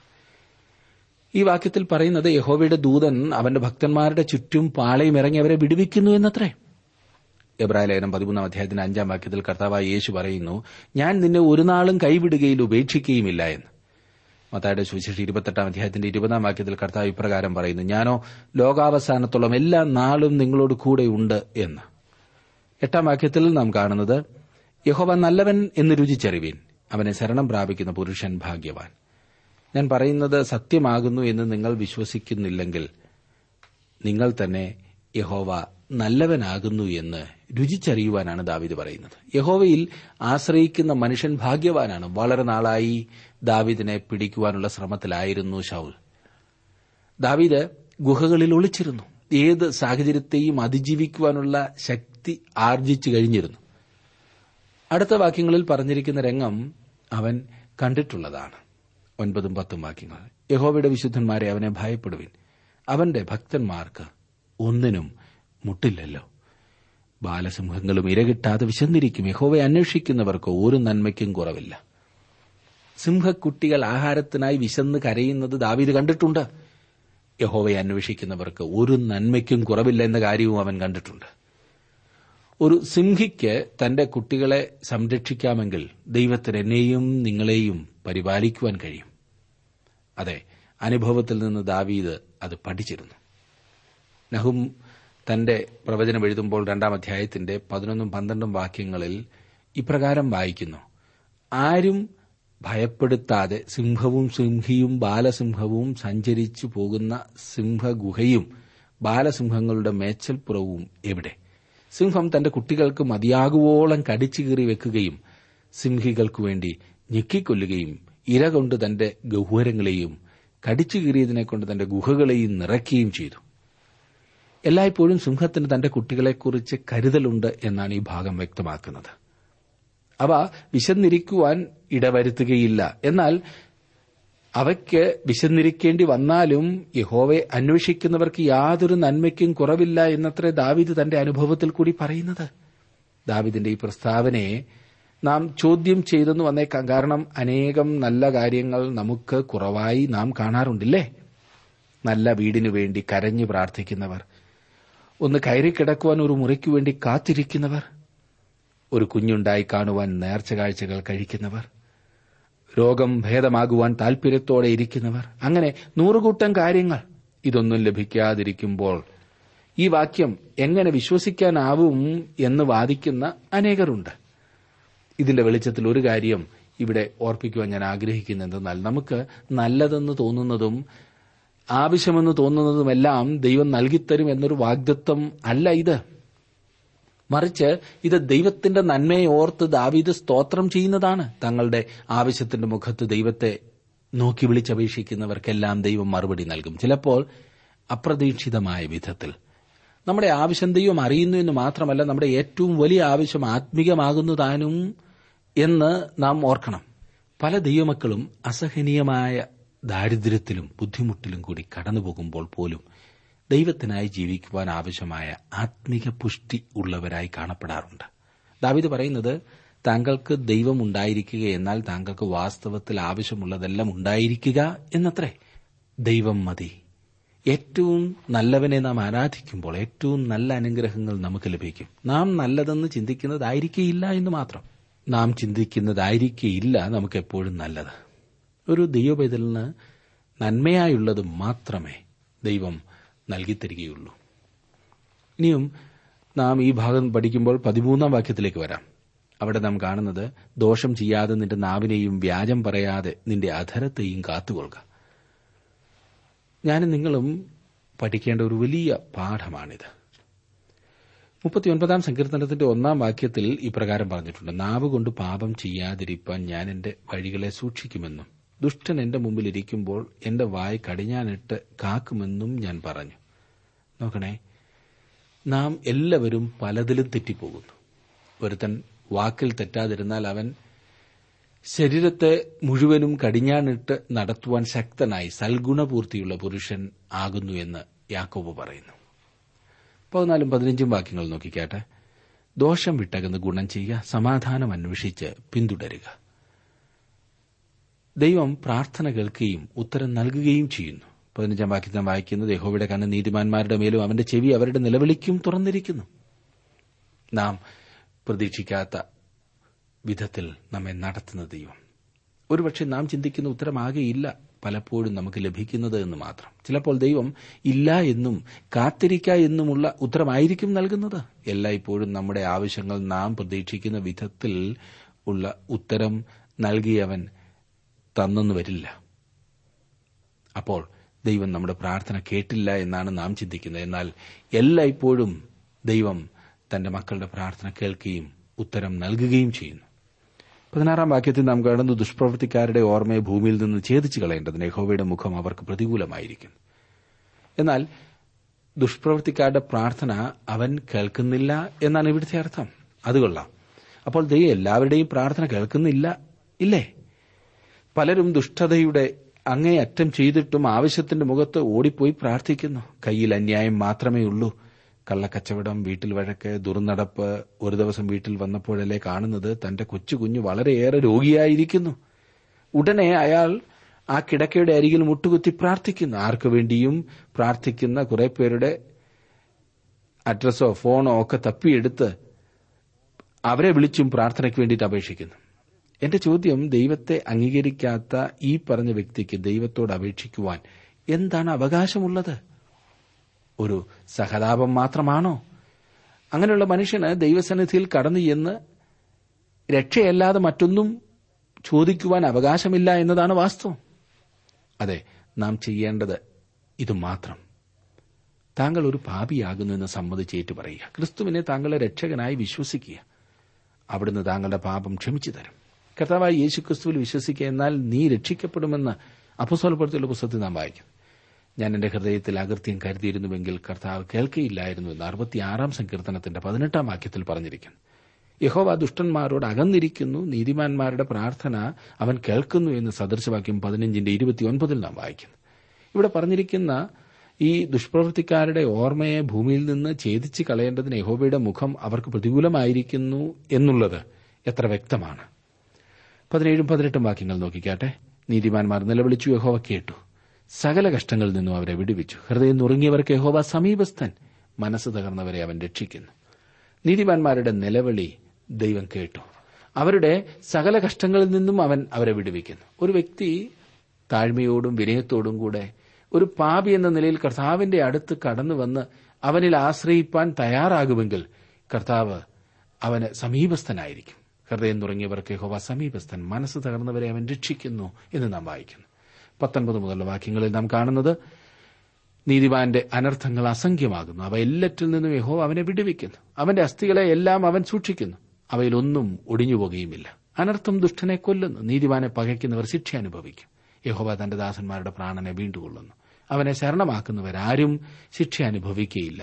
ഈ വാക്യത്തിൽ പറയുന്നത് യഹോവയുടെ ദൂതൻ അവന്റെ ഭക്തന്മാരുടെ ചുറ്റും പാളയും ഇറങ്ങി അവരെ വിടുവിക്കുന്നു എന്നത്രേ എബ്രായ ലേഖനം പതിമൂന്നാം അധ്യായത്തിന്റെ അഞ്ചാം വാക്യത്തിൽ കർത്താവായ യേശു പറയുന്നു ഞാൻ നിന്നെ ഒരു നാളും കൈവിടുകയിൽ ഉപേക്ഷിക്കുകയുമില്ല എന്ന് മത്തായുടെ സുവിശേഷം ഇരുപത്തെട്ടാം അധ്യായത്തിന്റെ ഇരുപതാം വാക്യത്തിൽ കർത്താവ് ഇപ്രകാരം പറയുന്നു ഞാനോ ലോകാവസാനത്തോളം എല്ലാ നാളും നിങ്ങളോട് കൂടെയുണ്ട് എന്ന് എട്ടാം വാക്യത്തിൽ നാം കാണുന്നത് യഹോവ നല്ലവൻ എന്ന് രുചിച്ചറിവീൻ അവനെ ശരണം പ്രാപിക്കുന്ന പുരുഷൻ ഭാഗ്യവാൻ ഞാൻ പറയുന്നത് സത്യമാകുന്നു എന്ന് നിങ്ങൾ വിശ്വസിക്കുന്നില്ലെങ്കിൽ നിങ്ങൾ തന്നെ യഹോവ നല്ലവനാകുന്നു എന്ന് രുചിച്ചറിയുവാനാണ് ദാവിദ് പറയുന്നത് യഹോവയിൽ ആശ്രയിക്കുന്ന മനുഷ്യൻ ഭാഗ്യവാനാണ് വളരെ നാളായി ദാവിദിനെ പിടിക്കുവാനുള്ള ശ്രമത്തിലായിരുന്നു ഷൌൽ ദാവീദ് ഗുഹകളിൽ ഒളിച്ചിരുന്നു ഏത് സാഹചര്യത്തെയും അതിജീവിക്കുവാനുള്ള ശക്തി ആർജിച്ചു കഴിഞ്ഞിരുന്നു അടുത്ത വാക്യങ്ങളിൽ പറഞ്ഞിരിക്കുന്ന രംഗം അവൻ കണ്ടിട്ടുള്ളതാണ് ഒൻപതും പത്തും വാക്യങ്ങൾ യഹോവയുടെ വിശുദ്ധന്മാരെ അവനെ ഭയപ്പെടുവിൻ അവന്റെ ഭക്തന്മാർക്ക് ഒന്നിനും മുട്ടില്ലല്ലോ ബാലസിംഹങ്ങളും ഇരകിട്ടാതെ വിശന്നിരിക്കും യഹോവയെ അന്വേഷിക്കുന്നവർക്ക് ഒരു നന്മയ്ക്കും കുറവില്ല സിംഹക്കുട്ടികൾ ആഹാരത്തിനായി വിശന്ന് കരയുന്നത് ദാവീദ് കണ്ടിട്ടുണ്ട് യഹോവയെ അന്വേഷിക്കുന്നവർക്ക് ഒരു നന്മയ്ക്കും കുറവില്ല എന്ന കാര്യവും അവൻ കണ്ടിട്ടുണ്ട് ഒരു സിംഹിക്ക് തന്റെ കുട്ടികളെ സംരക്ഷിക്കാമെങ്കിൽ ദൈവത്തിന് എന്നെയും നിങ്ങളെയും പരിപാലിക്കുവാൻ കഴിയും അതെ അനുഭവത്തിൽ നിന്ന് ദാവീദ് അത് പഠിച്ചിരുന്നു നഹും തന്റെ പ്രവചനം എഴുതുമ്പോൾ രണ്ടാം അധ്യായത്തിന്റെ പതിനൊന്നും പന്ത്രണ്ടും വാക്യങ്ങളിൽ ഇപ്രകാരം വായിക്കുന്നു ആരും ഭയപ്പെടുത്താതെ സിംഹവും സിംഹിയും ബാലസിംഹവും സഞ്ചരിച്ചു പോകുന്ന സിംഹഗുഹയും ബാലസിംഹങ്ങളുടെ മേച്ചൽപ്പുറവും എവിടെ സിംഹം തന്റെ കുട്ടികൾക്ക് മതിയാകുവോളം കടിച്ചു കീറി വെക്കുകയും സിംഹികൾക്കു വേണ്ടി ഞെക്കിക്കൊല്ലുകയും ഇര കൊണ്ട് തന്റെ ഗഹ്വരങ്ങളെയും കടിച്ചു കീറിയതിനെ കൊണ്ട് തന്റെ ഗുഹകളെയും നിറയ്ക്കുകയും ചെയ്തു എല്ലായ്പ്പോഴും സിംഹത്തിന് തന്റെ കുട്ടികളെക്കുറിച്ച് കരുതലുണ്ട് എന്നാണ് ഈ ഭാഗം വ്യക്തമാക്കുന്നത് അവ വിശന്നിരിക്കുവാൻ ഇടവരുത്തുകയില്ല എന്നാൽ അവയ്ക്ക് വിശന്നിരിക്കേണ്ടി വന്നാലും യഹോവെ അന്വേഷിക്കുന്നവർക്ക് യാതൊരു നന്മയ്ക്കും കുറവില്ല എന്നത്രേ ദാവിദ് തന്റെ അനുഭവത്തിൽ കൂടി പറയുന്നത് ദാവിദിന്റെ ഈ പ്രസ്താവനയെ നാം ചോദ്യം ചെയ്തെന്ന് വന്നേക്കാം കാരണം അനേകം നല്ല കാര്യങ്ങൾ നമുക്ക് കുറവായി നാം കാണാറുണ്ടില്ലേ നല്ല വീടിനു വേണ്ടി കരഞ്ഞു പ്രാർത്ഥിക്കുന്നവർ ഒന്ന് കയറിക്കിടക്കുവാൻ ഒരു മുറിക്കു വേണ്ടി കാത്തിരിക്കുന്നവർ ഒരു കുഞ്ഞുണ്ടായി കാണുവാൻ നേർച്ച കാഴ്ചകൾ കഴിക്കുന്നവർ രോഗം ഭേദമാകുവാൻ താൽപര്യത്തോടെ ഇരിക്കുന്നവർ അങ്ങനെ നൂറുകൂട്ടം കാര്യങ്ങൾ ഇതൊന്നും ലഭിക്കാതിരിക്കുമ്പോൾ ഈ വാക്യം എങ്ങനെ വിശ്വസിക്കാനാവും എന്ന് വാദിക്കുന്ന അനേകരുണ്ട് ഇതിന്റെ വെളിച്ചത്തിൽ ഒരു കാര്യം ഇവിടെ ഓർപ്പിക്കുവാൻ ഞാൻ ആഗ്രഹിക്കുന്നെന്നാൽ നമുക്ക് നല്ലതെന്ന് തോന്നുന്നതും ആവശ്യമെന്ന് തോന്നുന്നതുമെല്ലാം ദൈവം നൽകിത്തരും എന്നൊരു വാഗ്ദത്വം അല്ല ഇത് മറിച്ച് ഇത് ദൈവത്തിന്റെ നന്മയെ ഓർത്ത് ദാവീദ് സ്തോത്രം ചെയ്യുന്നതാണ് തങ്ങളുടെ ആവശ്യത്തിന്റെ മുഖത്ത് ദൈവത്തെ നോക്കി വിളിച്ചപേക്ഷിക്കുന്നവർക്കെല്ലാം ദൈവം മറുപടി നൽകും ചിലപ്പോൾ അപ്രതീക്ഷിതമായ വിധത്തിൽ നമ്മുടെ ആവശ്യം ദൈവം അറിയുന്നു എന്ന് മാത്രമല്ല നമ്മുടെ ഏറ്റവും വലിയ ആവശ്യം ആത്മീകമാകുന്നു താനും എന്ന് നാം ഓർക്കണം പല ദൈവമക്കളും അസഹനീയമായ ദാരിദ്ര്യത്തിലും ബുദ്ധിമുട്ടിലും കൂടി കടന്നുപോകുമ്പോൾ പോലും ദൈവത്തിനായി ജീവിക്കുവാൻ ആവശ്യമായ ആത്മീക പുഷ്ടി ഉള്ളവരായി കാണപ്പെടാറുണ്ട് ദാവിദ് പറയുന്നത് താങ്കൾക്ക് ദൈവം ഉണ്ടായിരിക്കുക എന്നാൽ താങ്കൾക്ക് വാസ്തവത്തിൽ ആവശ്യമുള്ളതെല്ലാം ഉണ്ടായിരിക്കുക എന്നത്രേ ദൈവം മതി ഏറ്റവും നല്ലവനെ നാം ആരാധിക്കുമ്പോൾ ഏറ്റവും നല്ല അനുഗ്രഹങ്ങൾ നമുക്ക് ലഭിക്കും നാം നല്ലതെന്ന് ചിന്തിക്കുന്നതായിരിക്കില്ല എന്ന് മാത്രം നാം ചിന്തിക്കുന്നതായിരിക്കില്ല നമുക്ക് എപ്പോഴും നല്ലത് ഒരു ദൈവപൈതലിന് നന്മയായുള്ളത് മാത്രമേ ദൈവം നൽകിത്തരികയുള്ളൂ ഇനിയും നാം ഈ ഭാഗം പഠിക്കുമ്പോൾ പതിമൂന്നാം വാക്യത്തിലേക്ക് വരാം അവിടെ നാം കാണുന്നത് ദോഷം ചെയ്യാതെ നിന്റെ നാവിനെയും വ്യാജം പറയാതെ നിന്റെ അധരത്തെയും കാത്തുകൊള്ളുക ഞാനും നിങ്ങളും പഠിക്കേണ്ട ഒരു വലിയ പാഠമാണിത് മുപ്പത്തിയൊൻപതാം സങ്കീർത്തനത്തിന്റെ ഒന്നാം വാക്യത്തിൽ ഇപ്രകാരം പറഞ്ഞിട്ടുണ്ട് നാവ് കൊണ്ട് പാപം ചെയ്യാതിരിപ്പാൻ ഞാൻ എന്റെ വഴികളെ സൂക്ഷിക്കുമെന്നും ദുഷ്ടൻ എന്റെ മുമ്പിൽ ഇരിക്കുമ്പോൾ എന്റെ വായ് കടിഞ്ഞാനിട്ട് കാക്കുമെന്നും ഞാൻ പറഞ്ഞു നോക്കണേ നാം എല്ലാവരും പലതിലും തെറ്റിപ്പോകുന്നു ഒരുത്തൻ വാക്കിൽ തെറ്റാതിരുന്നാൽ അവൻ ശരീരത്തെ മുഴുവനും കടിഞ്ഞാണിട്ട് നടത്തുവാൻ ശക്തനായി സൽഗുണപൂർത്തിയുള്ള പുരുഷൻ ആകുന്നു എന്ന് യാക്കോബ് പറയുന്നു പതിനാലും പതിനഞ്ചും വാക്യങ്ങൾ നോക്കിക്കാട്ടെ ദോഷം വിട്ടകന്ന് ഗുണം ചെയ്യുക സമാധാനം അന്വേഷിച്ച് പിന്തുടരുക ദൈവം പ്രാർത്ഥന കേൾക്കുകയും ഉത്തരം നൽകുകയും ചെയ്യുന്നു പതിനഞ്ചാം വാക്യത്തിൽ നാം വായിക്കുന്നത് യഹോവയുടെ കണ്ണ് നീതിമാന്മാരുടെ മേലും അവന്റെ ചെവി അവരുടെ നിലവിളിക്കും തുറന്നിരിക്കുന്നു നാം പ്രതീക്ഷിക്കാത്ത വിധത്തിൽ നമ്മെ നടത്തുന്ന ദൈവം ഒരുപക്ഷെ നാം ചിന്തിക്കുന്ന ഉത്തരമാകെയില്ല പലപ്പോഴും നമുക്ക് ലഭിക്കുന്നത് എന്ന് മാത്രം ചിലപ്പോൾ ദൈവം ഇല്ല എന്നും കാത്തിരിക്ക എന്നുമുള്ള ഉത്തരമായിരിക്കും നൽകുന്നത് എല്ലായ്പ്പോഴും നമ്മുടെ ആവശ്യങ്ങൾ നാം പ്രതീക്ഷിക്കുന്ന വിധത്തിൽ ഉള്ള ഉത്തരം നൽകിയവൻ തന്നെന്ന് വരില്ല അപ്പോൾ ദൈവം നമ്മുടെ പ്രാർത്ഥന കേട്ടില്ല എന്നാണ് നാം ചിന്തിക്കുന്നത് എന്നാൽ എല്ലായ്പ്പോഴും ദൈവം തന്റെ മക്കളുടെ പ്രാർത്ഥന കേൾക്കുകയും ഉത്തരം നൽകുകയും ചെയ്യുന്നു പതിനാറാം വാക്യത്തിൽ നാം കാണുന്നു ദുഷ്പ്രവൃത്തിക്കാരുടെ ഓർമ്മയെ ഭൂമിയിൽ നിന്ന് ഛേദിച്ചു കളയേണ്ടതിന് യഹോവയുടെ മുഖം അവർക്ക് പ്രതികൂലമായിരിക്കും എന്നാൽ ദുഷ്പ്രവൃത്തിക്കാരുടെ പ്രാർത്ഥന അവൻ കേൾക്കുന്നില്ല എന്നാണ് ഇവിടുത്തെ അർത്ഥം അത് കൊള്ളാം അപ്പോൾ ദൈവം എല്ലാവരുടെയും പ്രാർത്ഥന കേൾക്കുന്നില്ല ഇല്ലേ പലരും ദുഷ്ടതയുടെ അങ്ങേയറ്റം ചെയ്തിട്ടും ആവശ്യത്തിന്റെ മുഖത്ത് ഓടിപ്പോയി പ്രാർത്ഥിക്കുന്നു കയ്യിൽ അന്യായം മാത്രമേ ഉള്ളൂ കള്ളക്കച്ചവടം വീട്ടിൽ വഴക്ക് ദുർനടപ്പ് ഒരു ദിവസം വീട്ടിൽ വന്നപ്പോഴല്ലേ കാണുന്നത് തന്റെ കൊച്ചു കുഞ്ഞു വളരെയേറെ രോഗിയായിരിക്കുന്നു ഉടനെ അയാൾ ആ കിടക്കയുടെ അരികിൽ മുട്ടുകുത്തി പ്രാർത്ഥിക്കുന്നു ആർക്കു വേണ്ടിയും പ്രാർത്ഥിക്കുന്ന കുറെ പേരുടെ അഡ്രസ്സോ ഫോണോ ഒക്കെ തപ്പിയെടുത്ത് അവരെ വിളിച്ചും പ്രാർത്ഥനയ്ക്ക് വേണ്ടിയിട്ട് അപേക്ഷിക്കുന്നു എന്റെ ചോദ്യം ദൈവത്തെ അംഗീകരിക്കാത്ത ഈ പറഞ്ഞ വ്യക്തിക്ക് ദൈവത്തോട് അപേക്ഷിക്കുവാൻ എന്താണ് അവകാശമുള്ളത് ഒരു സഹതാപം മാത്രമാണോ അങ്ങനെയുള്ള മനുഷ്യന് ദൈവസന്നിധിയിൽ കടന്നു ചെന്ന് രക്ഷയല്ലാതെ മറ്റൊന്നും ചോദിക്കുവാൻ അവകാശമില്ല എന്നതാണ് വാസ്തവം അതെ നാം ചെയ്യേണ്ടത് ഇത് മാത്രം താങ്കൾ ഒരു പാപിയാകുന്നു എന്ന് സമ്മതിച്ച് ഏറ്റു പറയുക ക്രിസ്തുവിനെ താങ്കളുടെ രക്ഷകനായി വിശ്വസിക്കുക അവിടുന്ന് താങ്കളുടെ പാപം ക്ഷമിച്ചു തരും കർത്താവായി യേശു ക്രിസ്തുവിൽ വിശ്വസിക്കുക എന്നാൽ നീ രക്ഷിക്കപ്പെടുമെന്ന് അപ്പസ്വലപ്പെടുത്തിയുള്ള പുസ്തകത്തിൽ നാം വായിക്കും ഞാൻ എന്റെ ഹൃദയത്തിൽ അകൃത്യം കരുതിയിരുന്നുവെങ്കിൽ കർത്താവ് കേൾക്കയില്ലായിരുന്നു എന്ന് അറുപത്തിയാറാം സങ്കീർത്തനത്തിന്റെ പതിനെട്ടാം വാക്യത്തിൽ പറഞ്ഞിരിക്കുന്നു യഹോവ ദുഷ്ടന്മാരോട് അകന്നിരിക്കുന്നു നീതിമാന്മാരുടെ പ്രാർത്ഥന അവൻ കേൾക്കുന്നു എന്ന് സദൃശവാക്യം പതിനഞ്ചിന്റെ ഇരുപത്തിയൊൻപതിൽ നാം വായിക്കുന്നു ഇവിടെ പറഞ്ഞിരിക്കുന്ന ഈ ദുഷ്പ്രവൃത്തിക്കാരുടെ ഓർമ്മയെ ഭൂമിയിൽ നിന്ന് ഛേദിച്ച് കളയേണ്ടതിന് യഹോവയുടെ മുഖം അവർക്ക് പ്രതികൂലമായിരിക്കുന്നു എന്നുള്ളത് എത്ര വ്യക്തമാണ് പതിനേഴും പതിനെട്ടും വാക്യങ്ങൾ നോക്കിക്കാട്ടെ നീതിമാന്മാർ നിലവിളിച്ചു യഹോവ കേട്ടു സകല കഷ്ടങ്ങളിൽ നിന്നും അവരെ വിടുവിച്ചു ഹൃദയം നുറുങ്ങിയവർക്ക് യഹോവ സമീപസ്ഥൻ മനസ്സ് തകർന്നവരെ അവൻ രക്ഷിക്കുന്നു നീതിമാന്മാരുടെ നിലവിളി ദൈവം കേട്ടു അവരുടെ സകല കഷ്ടങ്ങളിൽ നിന്നും അവൻ അവരെ വിടുവിക്കുന്നു ഒരു വ്യക്തി താഴ്മയോടും വിനയത്തോടും കൂടെ ഒരു പാപി എന്ന നിലയിൽ കർത്താവിന്റെ അടുത്ത് കടന്നു വന്ന് അവനിൽ ആശ്രയിപ്പാൻ തയ്യാറാകുമെങ്കിൽ കർത്താവ് അവന് സമീപസ്ഥനായിരിക്കും ഹൃദയം തുടങ്ങിയവർക്ക് യഹോവ സമീപസ്ഥൻ മനസ്സ് തകർന്നവരെ അവൻ രക്ഷിക്കുന്നു എന്ന് നാം വായിക്കുന്നു പത്തൊൻപത് മുതലുള്ള വാക്യങ്ങളിൽ നാം കാണുന്നത് നീതിമാന്റെ അനർത്ഥങ്ങൾ അസംഖ്യമാകുന്നു അവ എല്ലാറ്റിൽ നിന്നും യഹോ അവനെ വിടുവിക്കുന്നു അവന്റെ അസ്ഥികളെ എല്ലാം അവൻ സൂക്ഷിക്കുന്നു അവയിലൊന്നും ഒടിഞ്ഞുപോകുകയുമില്ല അനർത്ഥം ദുഷ്ടനെ കൊല്ലുന്നു നീതിമാനെ പകയ്ക്കുന്നവർ ശിക്ഷ അനുഭവിക്കും യഹോവ തന്റെ ദാസന്മാരുടെ പ്രാണനെ വീണ്ടുകൊള്ളുന്നു അവനെ ശരണമാക്കുന്നവരാരും ശിക്ഷ അനുഭവിക്കുകയില്ല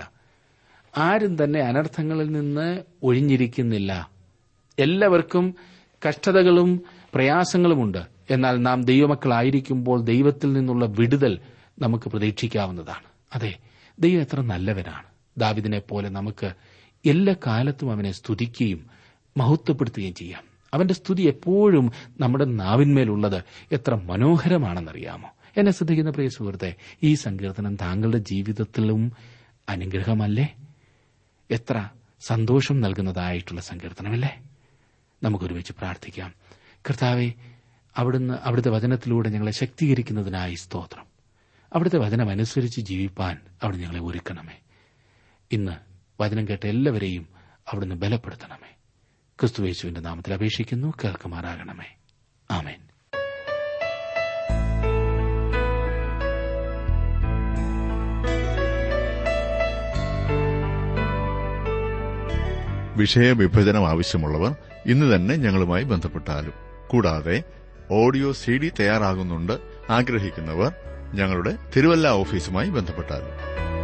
ആരും തന്നെ അനർത്ഥങ്ങളിൽ നിന്ന് ഒഴിഞ്ഞിരിക്കുന്നില്ല എല്ലാവർക്കും കഷ്ടതകളും പ്രയാസങ്ങളുമുണ്ട് എന്നാൽ നാം ദൈവമക്കളായിരിക്കുമ്പോൾ ദൈവത്തിൽ നിന്നുള്ള വിടുതൽ നമുക്ക് പ്രതീക്ഷിക്കാവുന്നതാണ് അതെ ദൈവം എത്ര നല്ലവനാണ് ദാവിദിനെ പോലെ നമുക്ക് എല്ലാ കാലത്തും അവനെ സ്തുതിക്കുകയും മഹത്വപ്പെടുത്തുകയും ചെയ്യാം അവന്റെ സ്തുതി എപ്പോഴും നമ്മുടെ നാവിന്മേലുള്ളത് എത്ര മനോഹരമാണെന്നറിയാമോ എന്നെ ശ്രദ്ധിക്കുന്ന പ്രിയ സുഹൃത്തെ ഈ സങ്കീർത്തനം താങ്കളുടെ ജീവിതത്തിലും അനുഗ്രഹമല്ലേ എത്ര സന്തോഷം നൽകുന്നതായിട്ടുള്ള സങ്കീർത്തനമല്ലേ നമുക്കൊരുമിച്ച് പ്രാർത്ഥിക്കാം കർത്താവെ അവിടുന്ന് അവിടുത്തെ വചനത്തിലൂടെ ഞങ്ങളെ ശക്തീകരിക്കുന്നതിനായി സ്തോത്രം അവിടുത്തെ വചനം അനുസരിച്ച് ജീവിപ്പാൻ അവിടെ ഞങ്ങളെ ഒരുക്കണമേ ഇന്ന് വചനം കേട്ട എല്ലാവരെയും അവിടുന്ന് ബലപ്പെടുത്തണമേ ക്രിസ്തുവേശുവിന്റെ നാമത്തിൽ അപേക്ഷിക്കുന്നു കേൾക്കുമാറാകണമേ ആമേൻ വിഷയവിഭജനം ആവശ്യമുള്ളവർ ഇന്ന് തന്നെ ഞങ്ങളുമായി ബന്ധപ്പെട്ടാലും കൂടാതെ ഓഡിയോ സി ഡി തയ്യാറാകുന്നുണ്ട് ആഗ്രഹിക്കുന്നവർ ഞങ്ങളുടെ തിരുവല്ല ഓഫീസുമായി ബന്ധപ്പെട്ടാലും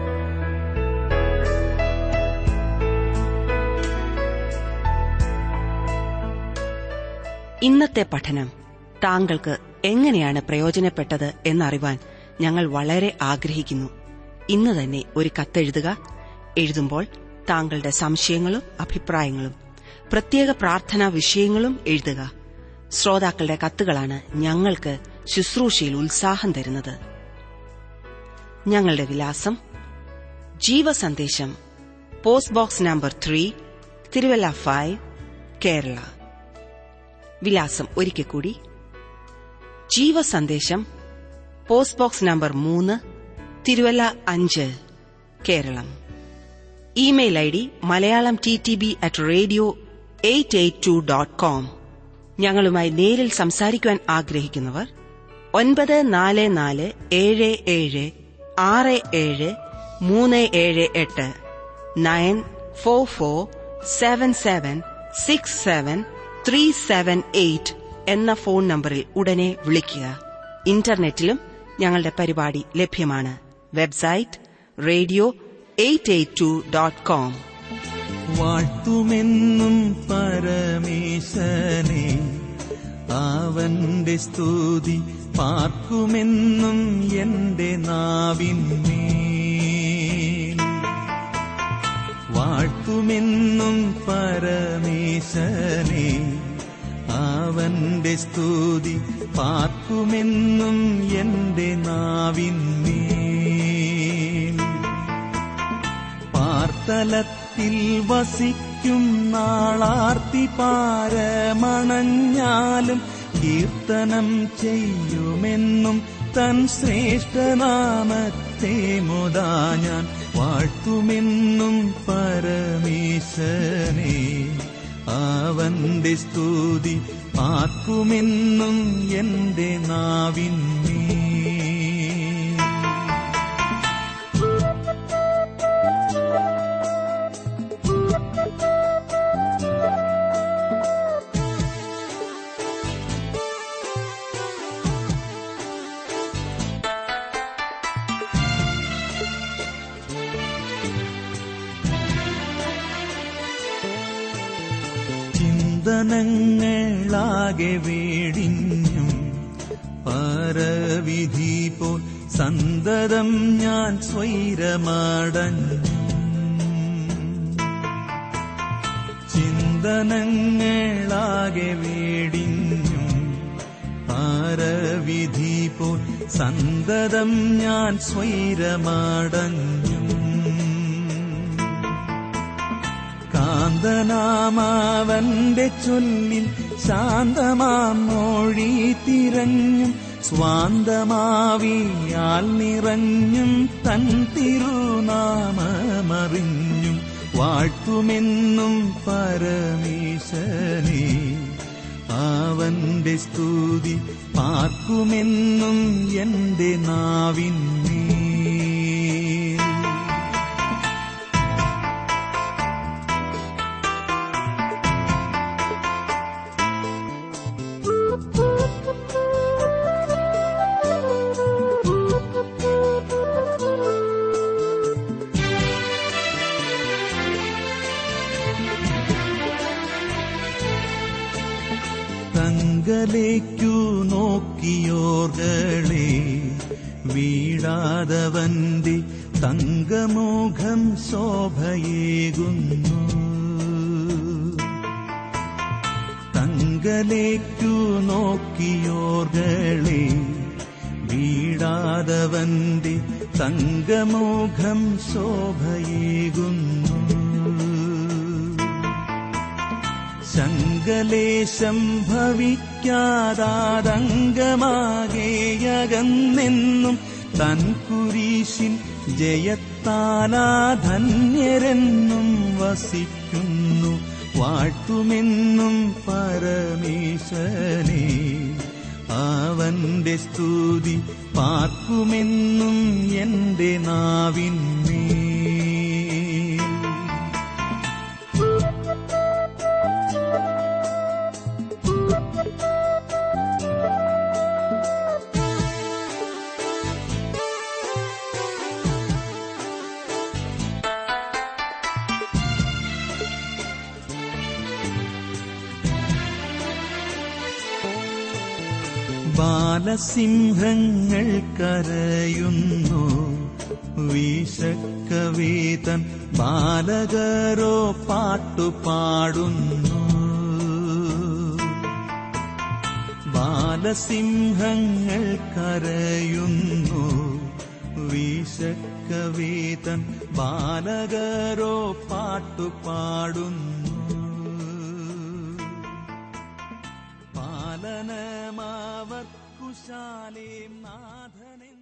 ഇന്നത്തെ പഠനം താങ്കൾക്ക് എങ്ങനെയാണ് പ്രയോജനപ്പെട്ടത് എന്നറിവാൻ ഞങ്ങൾ വളരെ ആഗ്രഹിക്കുന്നു ഇന്ന് തന്നെ ഒരു കത്തെഴുതുക എഴുതുമ്പോൾ താങ്കളുടെ സംശയങ്ങളും അഭിപ്രായങ്ങളും പ്രത്യേക പ്രാർത്ഥനാ വിഷയങ്ങളും എഴുതുക ശ്രോതാക്കളുടെ കത്തുകളാണ് ഞങ്ങൾക്ക് ശുശ്രൂഷയിൽ ഉത്സാഹം തരുന്നത് ഞങ്ങളുടെ വിലാസം Jeevasandesham post box number three Thiruvalla five Kerala വിലാസം ഒരിക്കൽ കൂടി ജീവസന്ദേശം പോസ്റ്റ് ബോക്സ് നമ്പർ മൂന്ന് തിരുവല്ല അഞ്ച് Keralam email I D Malayalam T T B at radio eight eight two dot com ഞങ്ങളുമായി നേരിൽ സംസാരിക്കുവാൻ ആഗ്രഹിക്കുന്നവർ ഒൻപത് നാല് നാല് ഏഴ് ഏഴ് ആറ് ഏഴ് മൂന്ന് ഏഴ് എട്ട് nine four four seven seven six seven three seven eight എന്ന ഫോൺ നമ്പറിൽ ഉടനെ വിളിക്കുക ഇന്റർനെറ്റിലും ഞങ്ങളുടെ പരിപാടി ലഭ്യമാണ് website radio eight eight two dot com വാഴ്ത്തുമെന്നും പരമേശനെ അവന്റെ സ്തുതി പാർക്കുമെന്നും എന്റെ നാവിന്മേൽ വാഴ്ത്തുമെന്നും പരമേശനെ അവന്റെ സ്തുതി പാർക്കുമെന്നും എന്റെ നാവിന്മേൽ പാർത്തലത്തിൽ വസിക്കും നാളാർത്തി പാരമണഞ്ഞാലും കീർത്തനം ചെയ്യുമെന്നും തൻ ശ്രേഷ്ഠനാമത്തെ മുതാ ഞാൻ വാഴ്ത്തുമെന്നും പരമേശനെ അവന്റെ സ്തുതി ആക്കുമെന്നും എന്റെ നാവിന്മേ ചിന്തനങ്ങളാകെ വേടിഞ്ഞും പരവിധി പോൽ സന്തതം ഞാൻ സ്വൈരമടഞ്ഞു ചിന്തനങ്ങളാകെ വേടിഞ്ഞും പരവിധി പോൽ സന്തതം ഞാൻ സ്വൈരമടഞ്ഞു കാന്തനാമാവന്റെ ചൊല്ലിൽ ശാന്തമാം മൊഴി തിരഞ്ഞും സ്വാന്തമാവിയാൽ നിറഞ്ഞും തൻ തിരുനാമമറിഞ്ഞും വാഴ്ത്തുമെന്നും പരമേശനെ അവന്റെ സ്തുതി പാർക്കുമെന്നും എന്റെ നാവിന്മേ തങ്കലേക്കു നോക്കിയോർകളെ വീഴാതവന്റെ തങ്കമോഘം ശോഭയേകുന്നു തങ്കലേക്കു നോക്കിയോർകളെ വീഴാതവന്റെ തങ്കമോഘം ശോഭയേകുന്നു ശങ്കലേശം ഭവിക്കാതാതങ്കമാകേയകന്നെന്നും തൻ കുരീശിൻ ജയത്താലാധന്യരെന്നും വസിക്കുന്നു വാഴ്ത്തുമെന്നും പരമേശ്വരനെ അവന്റെ സ്തുതി പാർക്കുമെന്നും എന്റെ നാവിന്മേ ബാലസിംഹങ്ങൾ കരയുന്നു വിശക്കവേതൻ ബാലകരോ പാട്ടുപാടുന്നു ബാലസിംഹങ്ങൾ കരയുന്നു വിശക്കവേതൻ ബാലകരോ പാട്ടുപാടുന്നു പാലനമാവർക്കുശാലേം നാഥനെ